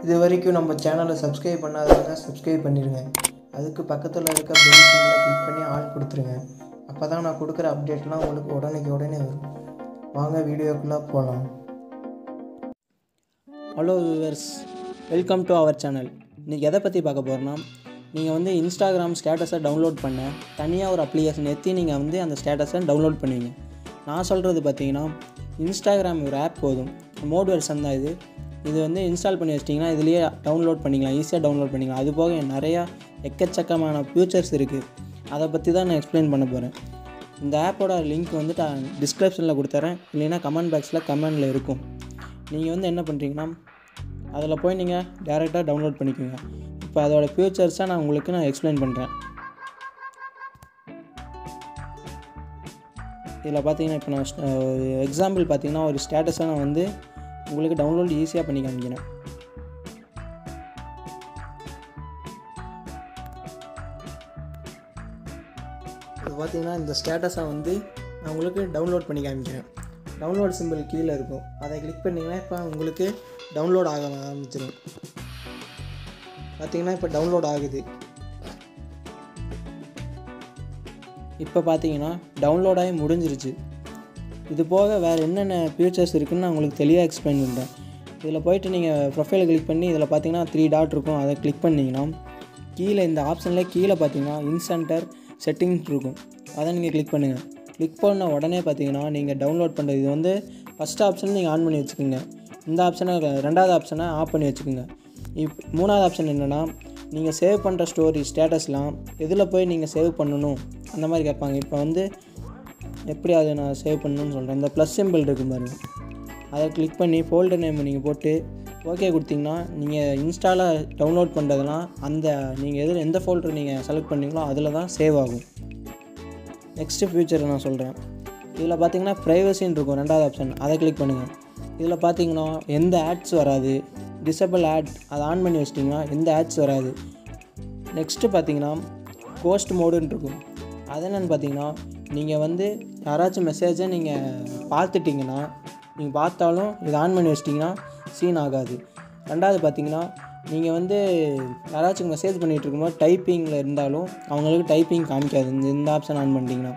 இது வரைக்கும் நம்ம சேனலை சப்ஸ்கிரைப் பண்ணாதவங்க சப்ஸ்கிரைப் பண்ணிடுங்க அதுக்கு பக்கத்தில் இருக்க பெல் சிம்மில் கிளிக் பண்ணி ஆள் கொடுத்துருங்க அப்போ தான் நான் கொடுக்குற அப்டேட்லாம் உங்களுக்கு உடனேக்கு உடனே வரும் வாங்க வீடியோக்குள்ளே போகலாம் hello viewers welcome to our channel இன்றைக்கி எதை பற்றி பார்க்க போகிறோன்னா நீங்கள் வந்து இன்ஸ்டாகிராம் ஸ்டேட்டஸை டவுன்லோட் பண்ண தனியாக ஒரு அப்ளிகேஷன் ஏற்றி நீங்கள் வந்து அந்த ஸ்டேட்டஸை டவுன்லோட் பண்ணுவீங்க நான் சொல்கிறது பார்த்தீங்கன்னா இன்ஸ்டாகிராம் ஒரு ஆப் போதும் மோட் வெர்ஷன் தான் இது இது வந்து இன்ஸ்டால் பண்ணி வச்சிட்டிங்கன்னா இதுலேயே டவுன்லோட் பண்ணிக்கலாம் ஈஸியாக டவுன்லோட் பண்ணிக்கலாம் அது போக நிறையா எக்கச்சக்கமான ஃபியூச்சர்ஸ் இருக்குது அதை பற்றி தான் நான் எக்ஸ்பிளைன் பண்ண போகிறேன் இந்த ஆப்போட லிங்க் வந்து நான் டிஸ்கிரிப்ஷனில் கொடுத்துறேன் இல்லைன்னா கமெண்ட் பாக்ஸில் கமெண்டில் இருக்கும் நீங்கள் வந்து என்ன பண்ணுறீங்கன்னா அதில் போய் நீங்கள் டேரெக்டாக டவுன்லோட் பண்ணிக்கோங்க இப்போ அதோட ஃபியூச்சர்ஸை நான் உங்களுக்கு நான் எக்ஸ்பிளைன் பண்ணுறேன் இதில் பார்த்தீங்கன்னா இப்போ நான் எக்ஸாம்பிள் பார்த்தீங்கன்னா ஒரு ஸ்டேட்டஸை நான் வந்து உங்களுக்கு டவுன்லோட் ஈஸியாக பண்ணி காமிக்கிறேன் இது பார்த்தீங்கன்னா இந்த ஸ்டேட்டஸை வந்து நான் உங்களுக்கு டவுன்லோட் பண்ணி காமிக்கிறேன் டவுன்லோட் சிம்பிள் கீழே இருக்கும் அதை கிளிக் பண்ணிங்கன்னா இப்போ உங்களுக்கு டவுன்லோட் ஆக ஆரம்பிச்சிடும் பார்த்தீங்கன்னா இப்போ டவுன்லோட் ஆகுது இப்போ பார்த்தீங்கன்னா டவுன்லோட் ஆகி முடிஞ்சிருச்சு இது போக வேறு என்னென்ன ஃபியூச்சர்ஸ் இருக்குன்னு நான் உங்களுக்கு தெளிவாக எக்ஸ்பிளைன் பண்ணுறேன் இதில் போயிட்டு நீங்கள் ப்ரொஃபைலை கிளிக் பண்ணி இதில் பார்த்தீங்கன்னா த்ரீ டாட் இருக்கும் அதை கிளிக் பண்ணிங்கன்னா கீழே இந்த ஆப்ஷனில் கீழே பார்த்தீங்கன்னா இன்சென்டர் செட்டிங்ஸ் இருக்கும் அதை நீங்கள் கிளிக் பண்ணுங்கள் கிளிக் பண்ண உடனே பார்த்தீங்கன்னா நீங்கள் டவுன்லோட் பண்ணுறது இது வந்து ஃபஸ்ட் ஆப்ஷன் நீங்கள் ஆன் பண்ணி வச்சுக்கோங்க இந்த ஆப்ஷனை ரெண்டாவது ஆப்ஷனை ஆஃப் பண்ணி வச்சுக்கோங்க இப் மூணாவது ஆப்ஷன் என்னென்னா நீங்கள் சேவ் பண்ணுற ஸ்டோரி ஸ்டேட்டஸ்லாம் எதில் போய் நீங்கள் சேவ் பண்ணணும் அந்த மாதிரி கேட்பாங்க இப்போ வந்து எப்படி அதை நான் சேவ் பண்ணணும்னு சொல்கிறேன் இந்த ப்ளஸ் சிம்பிள் இருக்கும் பாருங்க அதை கிளிக் பண்ணி ஃபோல்டர் நேம் நீங்கள் போட்டு ஓகே கொடுத்தீங்கன்னா நீங்கள் இன்ஸ்டாவில் டவுன்லோட் பண்ணுறதுலாம் அந்த நீங்கள் எதில் எந்த ஃபோல்டர் நீங்கள் செலக்ட் பண்ணீங்களோ அதில் தான் சேவ் ஆகும் நெக்ஸ்ட்டு ஃபியூச்சர் நான் சொல்கிறேன் இதில் பார்த்தீங்கன்னா ப்ரைவசின்னு இருக்கும் ரெண்டாவது ஆப்ஷன் அதை கிளிக் பண்ணுங்கள் இதில் பார்த்தீங்கன்னா எந்த ஆட்ஸ் வராது டிசபிள் ஆட் அதை ஆன் பண்ணி வச்சிட்டிங்கன்னா எந்த ஆட்ஸ் வராது நெக்ஸ்ட்டு பார்த்தீங்கன்னா கோஸ்ட் மோடுன்னு இருக்கும் அது என்னென்னு பார்த்தீங்கன்னா நீங்கள் வந்து யாராச்சும் மெசேஜை நீங்கள் பார்த்துட்டிங்கன்னா நீங்கள் பார்த்தாலும் இதை ஆன் பண்ணி வச்சிட்டிங்கன்னா சீன் ஆகாது ரெண்டாவது பார்த்தீங்கன்னா நீங்கள் வந்து யாராச்சும் மெசேஜ் பண்ணிகிட்டு இருக்கும்போது டைப்பிங்கில் இருந்தாலும் அவங்களுக்கு டைப்பிங் காமிக்காது இந்த இந்த ஆப்ஷன் ஆன் பண்ணிட்டீங்கன்னா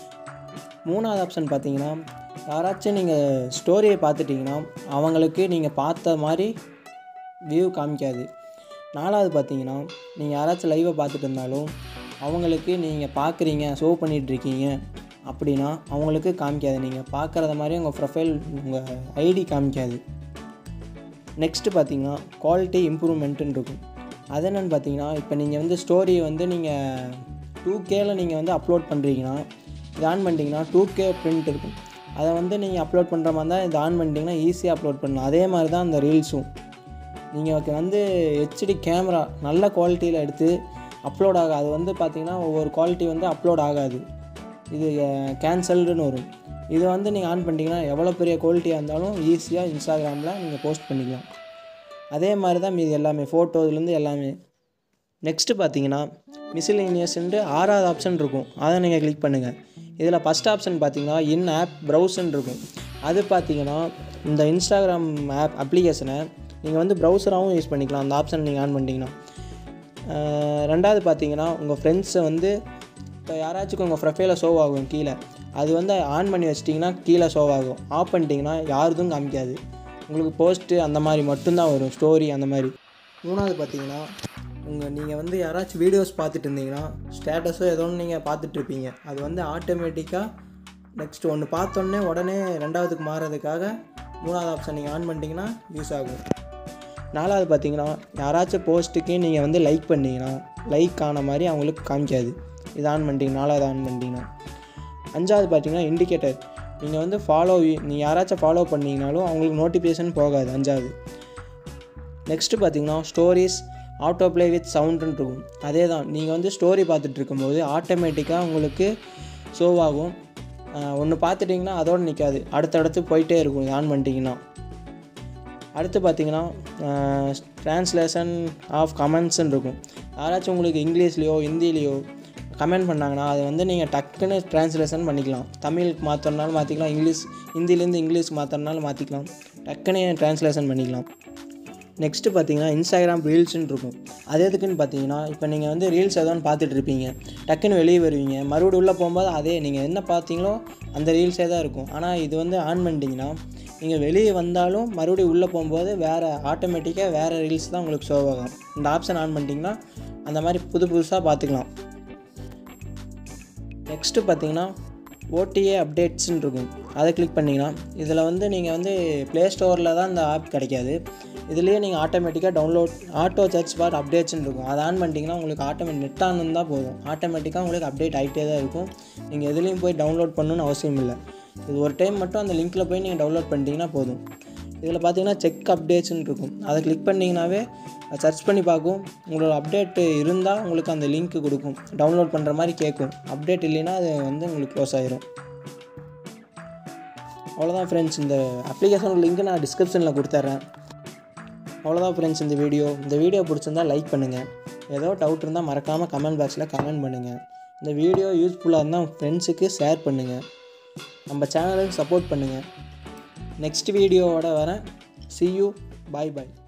மூணாவது ஆப்ஷன் பார்த்தீங்கன்னா யாராச்சும் நீங்கள் ஸ்டோரியை பார்த்துட்டிங்கன்னா அவங்களுக்கு நீங்கள் பார்த்த மாதிரி வியூ காமிக்காது நாலாவது பார்த்தீங்கன்னா நீங்கள் யாராச்சும் லைவை பார்த்துட்டு இருந்தாலும் அவங்களுக்கு நீங்கள் பார்க்குறீங்க ஷோ பண்ணிகிட்ருக்கீங்க அப்படின்னா அவங்களுக்கு காமிக்காது நீங்கள் பார்க்குறத மாதிரி உங்கள் ப்ரொஃபைல் உங்கள் ஐடி காமிக்காது நெக்ஸ்ட்டு பார்த்தீங்கன்னா குவாலிட்டி இம்ப்ரூவ்மெண்ட்டுன்னு இருக்கும் அது என்னென்னு பார்த்தீங்கன்னா இப்போ நீங்கள் வந்து ஸ்டோரியை வந்து நீங்கள் டூ கேல நீங்கள் வந்து அப்லோட் பண்ணுறீங்கன்னா இது ஆன் பண்ணிட்டீங்கன்னா டூ கே பிரிண்ட் இருக்கும் அதை வந்து நீங்கள் அப்லோட் பண்ணுற மாதிரி தான் இது ஆன் பண்ணிட்டீங்கன்னா ஈஸியாக அப்லோட் பண்ணலாம் அதே மாதிரி தான் அந்த ரீல்ஸும் நீங்கள் வந்து ஹெச்டி கேமரா நல்ல குவாலிட்டியில் எடுத்து அப்லோட் ஆகாது அது வந்து பார்த்திங்கன்னா ஒவ்வொரு குவாலிட்டி வந்து அப்லோட் ஆகாது இது கேன்சல்டுன்னு வரும் இது வந்து நீங்கள் ஆன் பண்ணிட்டீங்கன்னா எவ்வளோ பெரிய குவாலிட்டியாக இருந்தாலும் ஈஸியாக இன்ஸ்டாகிராமில் நீங்கள் போஸ்ட் பண்ணிக்கலாம் அதே மாதிரி தான் மீது எல்லாமே ஃபோட்டோஸ்லேருந்து எல்லாமே நெக்ஸ்ட்டு பார்த்தீங்கன்னா மிசிலினியஸ்ன்ட்டு ஆறாவது ஆப்ஷன் இருக்கும் அதை நீங்கள் கிளிக் பண்ணுங்கள் இதில் ஃபஸ்ட் ஆப்ஷன் பார்த்தீங்கன்னா இன் ஆப் ப்ரௌசன் இருக்கும் அது பார்த்தீங்கன்னா இந்த இன்ஸ்டாகிராம் ஆப் அப்ளிகேஷனை நீங்கள் வந்து ப்ரௌசராகவும் யூஸ் பண்ணிக்கலாம் அந்த ஆப்ஷன் நீங்கள் ஆன் பண்ணிட்டீங்கன்னா ரெண்டாவது பார்த்தீங்கன்னா உங்கள் ஃப்ரெண்ட்ஸை வந்து இப்போ யாராச்சும் உங்கள் ப்ரொஃபைலில் ஷோ ஆகும் கீழே அது வந்து ஆன் பண்ணி வச்சிட்டிங்கன்னா கீழே ஷோ ஆகும் ஆஃப் பண்ணிட்டீங்கன்னா யாருதும் காமிக்காது உங்களுக்கு போஸ்ட்டு அந்த மாதிரி மட்டும்தான் வரும் ஸ்டோரி அந்த மாதிரி மூணாவது பார்த்தீங்கன்னா உங்கள் நீங்கள் வந்து யாராச்சும் வீடியோஸ் பார்த்துட்டு இருந்தீங்கன்னா ஸ்டேட்டஸோ ஏதோ ஒன்று நீங்கள் பார்த்துட்ருப்பீங்க அது வந்து ஆட்டோமேட்டிக்காக நெக்ஸ்ட் ஒன்று பார்த்தோன்னே உடனே ரெண்டாவதுக்கு மாறுறதுக்காக மூணாவது ஆப்ஷன் நீங்கள் ஆன் பண்ணிட்டீங்கன்னா யூஸ் ஆகும் நாலாவது பார்த்தீங்கன்னா யாராச்சும் போஸ்ட்டுக்கு நீங்கள் வந்து லைக் பண்ணீங்கன்னா லைக் ஆன மாதிரி அவங்களுக்கு காமிக்காது இது ஆன் பண்ணிட்டீங்க நாலாவது ஆன் பண்ணிட்டீங்கன்னா அஞ்சாவது பார்த்தீங்கன்னா இண்டிகேட்டர் நீங்கள் வந்து ஃபாலோ நீங்கள் யாராச்சும் ஃபாலோ பண்ணீங்கனாலும் அவங்களுக்கு நோட்டிஃபிகேஷன் போகாது அஞ்சாவது நெக்ஸ்ட்டு பார்த்தீங்கன்னா ஸ்டோரிஸ் ஆட்டோ ப்ளே வித் சவுண்டுன்னு இருக்கும் அதே தான் நீங்கள் வந்து ஸ்டோரி பார்த்துட்டு இருக்கும்போது ஆட்டோமேட்டிக்காக உங்களுக்கு ஷோ ஆகும் ஒன்று பார்த்துட்டிங்கன்னா அதோடு நிற்காது அடுத்தடுத்து போயிட்டே இருக்கும் ஆன் பண்ணிட்டீங்கன்னா அடுத்து பார்த்தீங்கன்னா ட்ரான்ஸ்லேஷன் ஆஃப் கமெண்ட்ஸ்ன்னு இருக்கும் யாராச்சும் உங்களுக்கு இங்கிலீஷ்லேயோ ஹிந்திலேயோ கமெண்ட் பண்ணாங்கன்னா அதை வந்து நீங்கள் டக்குன்னு ட்ரான்ஸ்லேஷன் பண்ணிக்கலாம் தமிழுக்கு மாற்றணுனாலும் மாற்றிக்கலாம் இங்கிலீஷ் ஹிந்திலேருந்து இங்கிலீஷ் மாற்றணுனாலும் மாற்றிக்கலாம் டக்குன்னு ட்ரான்ஸ்லேஷன் பண்ணிக்கலாம் நெக்ஸ்ட்டு பார்த்தீங்கன்னா இன்ஸ்டாகிராம் ரீல்ஸ்னு இருக்கும் அது எதுக்குன்னு பார்த்தீங்கன்னா இப்போ நீங்கள் வந்து ரீல்ஸ் ஏதோன்னு பார்த்துட்டு இருப்பீங்க டக்குன்னு வெளியே வருவீங்க மறுபடியும் உள்ளே போகும்போது அதே நீங்கள் என்ன பார்த்தீங்களோ அந்த ரீல்ஸே தான் இருக்கும் ஆனால் இது வந்து ஆன் பண்ணிட்டீங்கன்னா நீங்கள் வெளியே வந்தாலும் மறுபடியும் உள்ளே போகும்போது வேறு ஆட்டோமேட்டிக்காக வேறு ரீல்ஸ் தான் உங்களுக்கு ஷோ ஆகும் இந்த ஆப்ஷன் ஆன் பண்ணிட்டீங்கன்னா அந்த மாதிரி புது புதுசாக பார்த்துக்கலாம் நெக்ஸ்ட்டு பார்த்தீங்கன்னா ஓடிஏ அப்டேட்ஸ்னு இருக்கும் அதை கிளிக் பண்ணிங்கன்னா இதில் வந்து நீங்கள் வந்து ப்ளே ஸ்டோரில் தான் இந்த ஆப் கிடைக்காது இதுலேயே நீங்கள் ஆட்டோமேட்டிக்காக டவுன்லோட் ஆட்டோ சர்ச் பார் அப்டேட்ஸ்னு இருக்கும் அதை ஆன் பண்ணிட்டீங்கன்னா உங்களுக்கு ஆட்டோமேட் நெட் ஆன் இருந்தால் போதும் ஆட்டோமேட்டிக்காக உங்களுக்கு அப்டேட் ஆகிட்டே தான் இருக்கும் நீங்கள் எதுலேயும் போய் டவுன்லோட் பண்ணணும்னு அவசியம் இல்லை இது ஒரு டைம் மட்டும் அந்த லிங்க்கில் போய் நீங்கள் டவுன்லோட் பண்ணிட்டீங்கன்னா போதும் இதில் பார்த்தீங்கன்னா செக் அப்டேட்ஸ்னு இருக்கும் அதை கிளிக் பண்ணிங்கனாவே சர்ச் பண்ணி பார்க்கும் உங்களோட அப்டேட் இருந்தால் உங்களுக்கு அந்த லிங்க் கொடுக்கும் டவுன்லோட் பண்ணுற மாதிரி கேட்கும் அப்டேட் இல்லைன்னா அது வந்து உங்களுக்கு க்ளோஸ் ஆயிரும் அவ்வளோதான் ஃப்ரெண்ட்ஸ் இந்த அப்ளிகேஷன் லிங்க் நான் டிஸ்கிரிப்ஷனில் கொடுத்துட்றேன் அவ்வளோதான் ஃப்ரெண்ட்ஸ் இந்த வீடியோ இந்த வீடியோ பிடிச்சிருந்தால் லைக் பண்ணுங்கள் ஏதோ டவுட் இருந்தால் மறக்காமல் கமெண்ட் பாக்ஸில் கமெண்ட் பண்ணுங்கள் இந்த வீடியோ யூஸ்ஃபுல்லாக இருந்தால் ஃப்ரெண்ட்ஸுக்கு ஷேர் பண்ணுங்கள் நம்ம சேனலுக்கு சப்போர்ட் பண்ணுங்கள் நெக்ஸ்ட் வீடியோவோட வரேன் see you bye bye